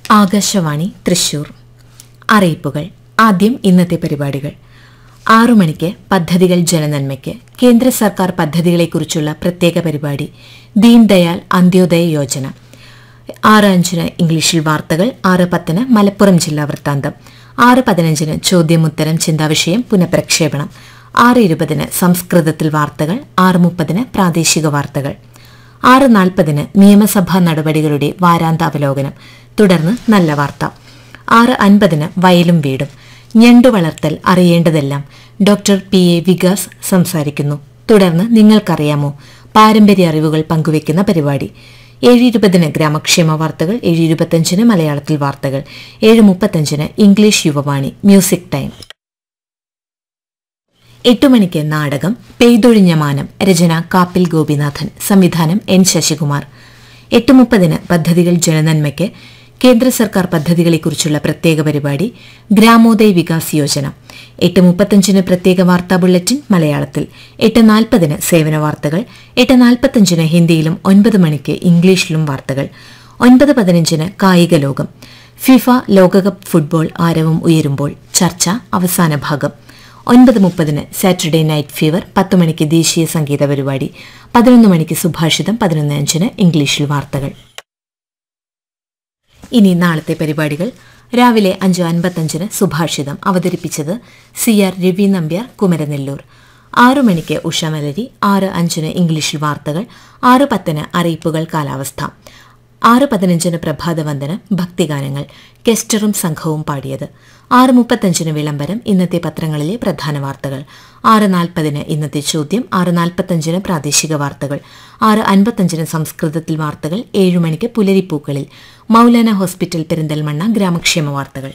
ആകാശവാണി തൃശൂർ അറിയിപ്പുകൾ ആദ്യം ഇന്നത്തെ പരിപാടികൾ ആറു മണിക്ക് പദ്ധതികൾ ജനനന്മയ്ക്ക് കേന്ദ്ര സർക്കാർ പദ്ധതികളെക്കുറിച്ചുള്ള പ്രത്യേക പരിപാടി ദീൻ ദയാൽ അന്ത്യോദയ യോജന ആറ് അഞ്ചിന് ഇംഗ്ലീഷിൽ വാർത്തകൾ ആറ് പത്തിന് മലപ്പുറം ജില്ലാ വൃത്താന്തം ആറ് പതിനഞ്ചിന് ചോദ്യമുത്തരം ചിന്താവിഷയം പുനഃപ്രക്ഷേപണം ആറ് ഇരുപതിന് സംസ്കൃതത്തിൽ വാർത്തകൾ ആറ് മുപ്പതിന് പ്രാദേശിക വാർത്തകൾ ആറ് നാൽപ്പതിന് നിയമസഭാ നടപടികളുടെ വാരാന്താവലോകനം തുടർന്ന് നല്ല വാർത്ത ആറ് അൻപതിന് വയലും വീടും ഞണ്ടു വളർത്തൽ അറിയേണ്ടതെല്ലാം ഡോക്ടർ പി എ വികാസ് സംസാരിക്കുന്നു തുടർന്ന് നിങ്ങൾക്കറിയാമോ പാരമ്പര്യ അറിവുകൾ പങ്കുവയ്ക്കുന്ന പരിപാടി ഏഴ് ഇരുപതിന് ഗ്രാമക്ഷേമ വാർത്തകൾ ഏഴ് ഇരുപത്തഞ്ചിന് മലയാളത്തിൽ വാർത്തകൾ ഏഴ് മുപ്പത്തഞ്ചിന് ഇംഗ്ലീഷ് യുവവാണി മ്യൂസിക് ടൈം എട്ടു മണിക്ക് നാടകം പെയ്തൊഴിഞ്ഞ മാനം രചന കാപ്പിൽ ഗോപിനാഥൻ സംവിധാനം എൻ ശശികുമാർ എട്ട് മുപ്പതിന് പദ്ധതികൾ ജനനന്മയ്ക്ക് കേന്ദ്ര സർക്കാർ പദ്ധതികളെക്കുറിച്ചുള്ള പ്രത്യേക പരിപാടി ഗ്രാമോദയ് വികാസ് യോജന എട്ട് മുപ്പത്തഞ്ചിന് പ്രത്യേക വാർത്താ ബുള്ളറ്റിൻ മലയാളത്തിൽ എട്ട് നാൽപ്പതിന് സേവന വാർത്തകൾ എട്ട് നാൽപ്പത്തഞ്ചിന് ഹിന്ദിയിലും ഒൻപത് മണിക്ക് ഇംഗ്ലീഷിലും വാർത്തകൾ ഒൻപത് പതിനഞ്ചിന് കായിക ലോകം ഫിഫ ലോകകപ്പ് ഫുട്ബോൾ ആരവം ഉയരുമ്പോൾ ചർച്ച അവസാന ഭാഗം ഒൻപത് മുപ്പതിന് സാറ്റർഡേ നൈറ്റ് ഫീവർ പത്ത് മണിക്ക് ദേശീയ സംഗീത പരിപാടി പതിനൊന്ന് മണിക്ക് സുഭാഷിതം പതിനൊന്ന് അഞ്ചിന് ഇംഗ്ലീഷിൽ വാർത്തകൾ ഇനി നാളത്തെ പരിപാടികൾ രാവിലെ അഞ്ച് അൻപത്തഞ്ചിന് സുഭാഷിതം അവതരിപ്പിച്ചത് സി ആർ രവി നമ്പ്യാർ കുമരനെല്ലൂർ ആറു മണിക്ക് ഉഷമലരി ആറ് അഞ്ചിന് ഇംഗ്ലീഷിൽ വാർത്തകൾ ആറ് പത്തിന് അറിയിപ്പുകൾ കാലാവസ്ഥ ആറ് പതിനഞ്ചിന് പ്രഭാതവന്ദനം ഭക്തിഗാനങ്ങൾ കെസ്റ്ററും സംഘവും പാടിയത് ആറ് മുപ്പത്തഞ്ചിന് വിളംബരം ഇന്നത്തെ പത്രങ്ങളിലെ പ്രധാന വാർത്തകൾ ആറ് നാൽപ്പതിന് ഇന്നത്തെ ചോദ്യം ആറ് നാൽപ്പത്തഞ്ചിന് പ്രാദേശിക വാർത്തകൾ ആറ് അൻപത്തഞ്ചിന് സംസ്കൃതത്തിൽ വാർത്തകൾ ഏഴു മണിക്ക് പുലരിപ്പൂക്കളിൽ മൗലാന ഹോസ്പിറ്റൽ പെരിന്തൽമണ്ണ ഗ്രാമക്ഷേമ വാർത്തകൾ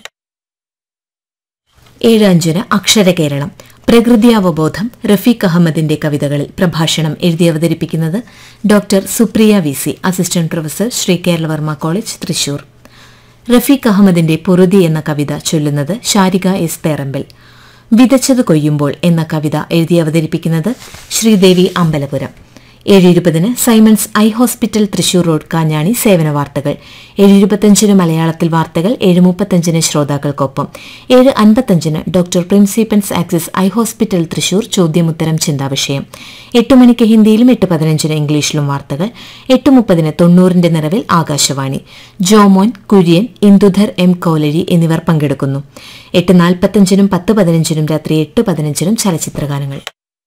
ഏഴ് അഞ്ചിന് അക്ഷരകേരളം പ്രകൃതിയാവബോധം റഫീഖ് അഹമ്മദിന്റെ കവിതകളിൽ പ്രഭാഷണം എഴുതി അവതരിപ്പിക്കുന്നത് doctor Supriya V C assistant professor Shri Keralavarma college Thrissur Rafeeq അഹമ്മദിന്റെ പൊറുതി എന്ന കവിത ചൊല്ലുന്നത് ഷാരിക എസ് പേറമ്പിൽ വിതച്ചത് കൊയ്യുമ്പോൾ എന്ന കവിത എഴുതി അവതരിപ്പിക്കുന്നത് ശ്രീദേവി അമ്പലപുരം ഏഴ് ഇരുപതിന് Simons eye hospital Thrissur road Kanjani സേവന വാർത്തകൾ ഏഴ് ഇരുപത്തഞ്ചിന് മലയാളത്തിൽ വാർത്തകൾ ഏഴ് മുപ്പത്തഞ്ചിന് ശ്രോതാക്കൾക്കൊപ്പം ഏഴ് അൻപത്തഞ്ചിന് ഡോക്ടർ പ്രിൻസിപ്പൻസ് ആക്സിസ് ഐ ഹോസ്പിറ്റൽ തൃശൂർ ചോദ്യമുത്തരം ചിന്താവിഷയം എട്ട് മണിക്ക് ഹിന്ദിയിലും എട്ട് പതിനഞ്ചിന് ഇംഗ്ലീഷിലും വാർത്തകൾ എട്ട് മുപ്പതിന് തൊണ്ണൂറിന്റെ നിറവിൽ ആകാശവാണി ജോമോൻ കുര്യൻ ഇന്ദുധർ എം കോലരി എന്നിവർ പങ്കെടുക്കുന്നു എട്ട് നാൽപ്പത്തഞ്ചിനും പത്ത് പതിനഞ്ചിനും രാത്രി എട്ട് പതിനഞ്ചിനും ചലച്ചിത്രഗാനങ്ങൾ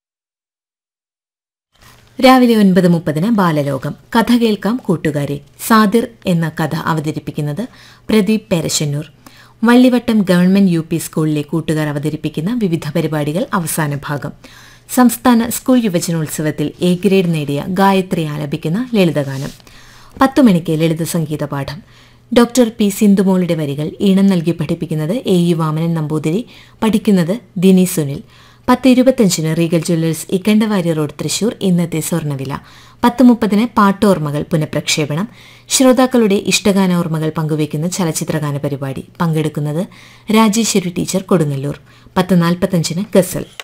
രാവിലെ ഒൻപത് മുപ്പതിന് ബാലലോകം കഥ കേൾക്കാം കൂട്ടുകാരെ സാദിർ എന്ന കഥ അവതരിപ്പിക്കുന്നത് Pradeep Perassannur Vallivattam government U P സ്കൂളിലെ കൂട്ടുകാർ അവതരിപ്പിക്കുന്ന വിവിധ പരിപാടികൾ അവസാന ഭാഗം സംസ്ഥാന സ്കൂൾ യുവജനോത്സവത്തിൽ എ ഗ്രേഡ് നേടിയ ഗായത്രി ആലപിക്കുന്ന ലളിതഗാനം പത്തു മണിക്ക് ലളിത സംഗീത പാഠം ഡോക്ടർ പി സിന്ധുമോളുടെ വരികൾ ഈണം നൽകി പഠിപ്പിക്കുന്നത് എ ഇ വാമനൻ നമ്പൂതിരി പഠിക്കുന്നത് ദിനി സുനിൽ പത്ത് ഇരുപത്തഞ്ചിന് Regal jewellers Ikkandavari road Thrissur ഇന്നത്തെ സ്വർണ്ണവില പത്ത് മുപ്പതിന് പാട്ടോർമ്മകൾ പുനഃപ്രക്ഷേപണം ശ്രോതാക്കളുടെ ഇഷ്ടഗാനോർമ്മകൾ പങ്കുവയ്ക്കുന്ന ചലച്ചിത്രഗാന പരിപാടി പങ്കെടുക്കുന്നത് രാജേശ്വരി ടീച്ചർ കൊടുങ്ങല്ലൂർ പത്ത് നാൽപ്പത്തഞ്ചിന് ഗസൽ